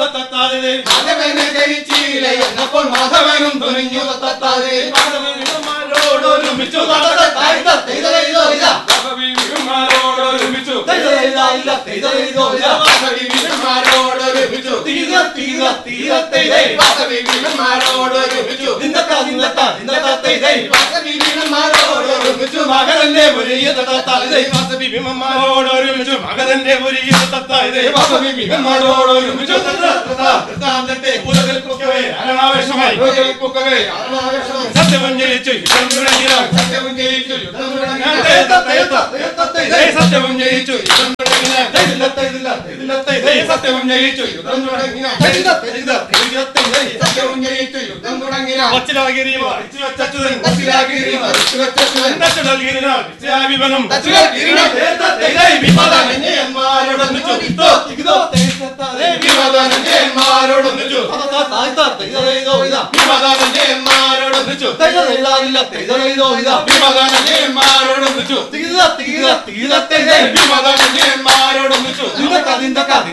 തത്താതെ മാധവനെ ജയിച്ചില്ല എന്നപ്പോൾ മാധവനും തുനിഞ്ഞു തത്താതെ മാധവന്മാരോടൊരുമിച്ചു തത്തായി തത്തൈതോ ഇതോ ഇതാ മാധവന്മാരോടൊരുമിച്ചു വാസവി വീരന്മാരോടൊരുമിച്ചു തീര തീര തീരത്തെ വാസവി വീരന്മാരോടൊരുമിച്ചു വാസവി വീരന്മാരോടൊരുമിച്ചു മകരന്റെ ഒരു തത്താതെ വാസവി ഭീമന്മാരോടൊരുമിച്ചു മകരന്റെ ഒരു തത്താതെ വാസവി ഭീമന്മാരോടൊരുമിച്ചു തത്താതെ ഉലകൽക്കൊക്കെ അരണാവേശമായി പൊക്കവേ ആവേശമായി സത്യവും ജയിച്ചു യുദ്ധം തുടങ്ങിയാൽ സത്യവും ജയിച്ചു യുദ്ധം തുടങ്ങിയ സത്യവും ജയിച്ചു യുദ്ധം തുടങ്ങിയാൽ സത്യവും ജയിച്ചു യുദ്ധം തുടങ്ങിയ സത്യവും ജയിച്ചു യുദ്ധം തുടങ്ങിയ ഒച്ചിലാകിരി അച്യുതൻ തച്ചിലാകിരി മരിച്ചു വെച്ചവൻ ദശടൽഗിരിനാൽ വിദ്യാവിപനം വിമതനന്യന്മാരോടൊന്നിച്ചു വിമതനന്യന്മാരോടൊന്നിച്ചു വിമതനന്യന്മാരോടൊന്നിച്ചു വിമതനന്യന്മാരോടൊന്നിച്ചു വിമതനന്യന്മാരോടൊന്നിച്ചു